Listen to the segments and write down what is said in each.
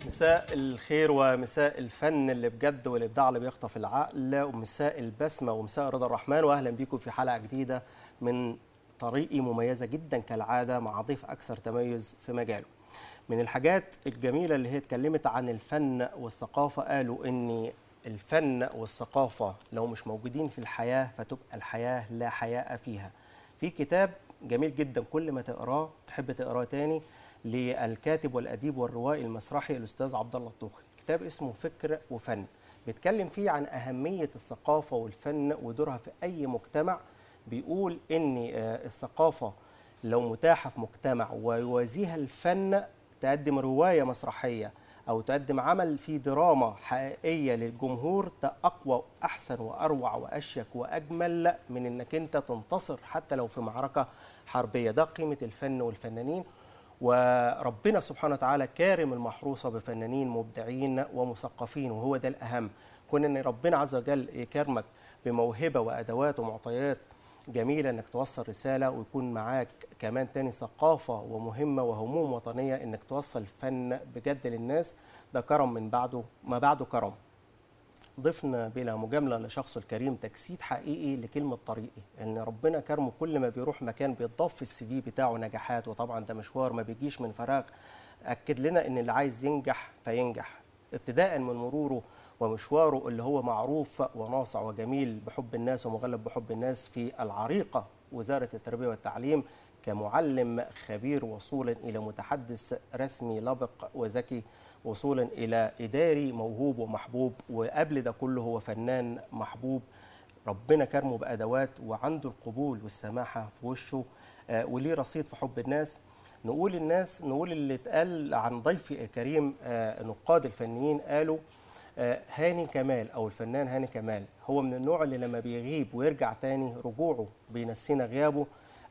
مساء الخير ومساء الفن اللي بجد والابداع اللي بيخطف العقل ومساء البسمه ومساء رضا الرحمن واهلا بيكم في حلقه جديده من طريقي مميزه جدا كالعاده مع ضيف اكثر تميز في مجاله. من الحاجات الجميله اللي هي اتكلمت عن الفن والثقافه قالوا ان الفن والثقافه لو مش موجودين في الحياه فتبقى الحياه لا حياء فيها. في كتاب جميل جدا كل ما تقراه تحب تقراه تاني للكاتب والاديب والروائي المسرحي الاستاذ عبد الله الطوخي كتاب اسمه فكر وفن بيتكلم فيه عن اهميه الثقافه والفن ودورها في اي مجتمع بيقول ان الثقافه لو متاحه في مجتمع ويوازيها الفن تقدم روايه مسرحيه او تقدم عمل فيه دراما حقيقيه للجمهور ده اقوى واحسن واروع واشيك واجمل من انك انت تنتصر حتى لو في معركه حربيه ده قيمه الفن والفنانين وربنا سبحانه وتعالى كارم المحروسة بفنانين مبدعين ومثقفين وهو ده الأهم كون أن ربنا عز وجل يكرمك بموهبة وأدوات ومعطيات جميلة أنك توصل رسالة ويكون معاك كمان تاني ثقافة ومهمة وهموم وطنية أنك توصل فن بجد للناس ده كرم من بعده ما بعده كرم ضفنا بلا مجاملة لشخص الكريم تجسيد حقيقي لكلمة طريقي إن ربنا كرمه كل ما بيروح مكان بيتضاف في السي في بتاعه نجاحات وطبعا ده مشوار ما بيجيش من فراغ أكد لنا إن اللي عايز ينجح فينجح ابتداء من مروره ومشواره اللي هو معروف وناصع وجميل بحب الناس ومغلب بحب الناس في العريقة وزارة التربية والتعليم كمعلم خبير وصولا إلى متحدث رسمي لبق وذكي وصولا الى اداري موهوب ومحبوب وقبل ده كله هو فنان محبوب ربنا كرمه بادوات وعنده القبول والسماحه في وشه آه وليه رصيد في حب الناس نقول الناس نقول اللي اتقال عن ضيفي الكريم آه نقاد الفنيين قالوا آه هاني كمال او الفنان هاني كمال هو من النوع اللي لما بيغيب ويرجع تاني رجوعه بينسينا غيابه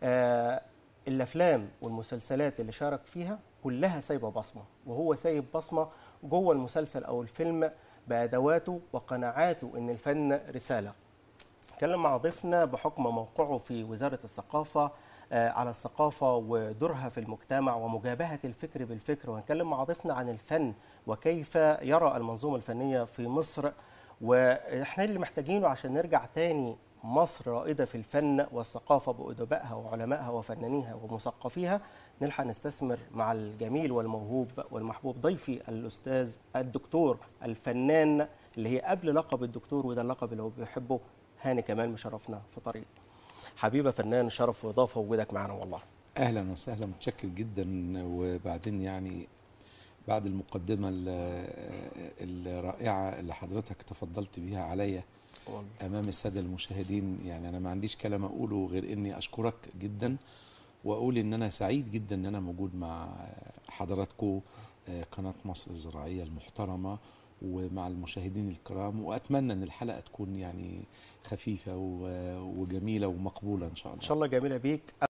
الافلام والمسلسلات اللي شارك فيها كلها سايبه بصمه وهو سايب بصمه جوه المسلسل او الفيلم بادواته وقناعاته ان الفن رساله. اتكلم مع ضيفنا بحكم موقعه في وزاره الثقافه على الثقافه ودورها في المجتمع ومجابهه الفكر بالفكر وهنتكلم مع ضيفنا عن الفن وكيف يرى المنظومه الفنيه في مصر واحنا اللي محتاجينه عشان نرجع تاني مصر رائدة في الفن والثقافة بأدبائها وعلمائها وفنانيها ومثقفيها نلحق نستثمر مع الجميل والموهوب والمحبوب ضيفي الأستاذ الدكتور الفنان اللي هي قبل لقب الدكتور وده اللقب اللي هو بيحبه هاني كمال مشرفنا في طريق حبيبة فنان شرف وإضافة وجودك معنا والله أهلا وسهلا متشكر جدا وبعدين يعني بعد المقدمة الرائعة اللي حضرتك تفضلت بيها عليا امام الساده المشاهدين يعني انا ما عنديش كلام اقوله غير اني اشكرك جدا واقول ان انا سعيد جدا ان انا موجود مع حضراتكم قناه مصر الزراعيه المحترمه ومع المشاهدين الكرام واتمنى ان الحلقه تكون يعني خفيفه وجميله ومقبوله ان شاء الله ان شاء الله جميله بيك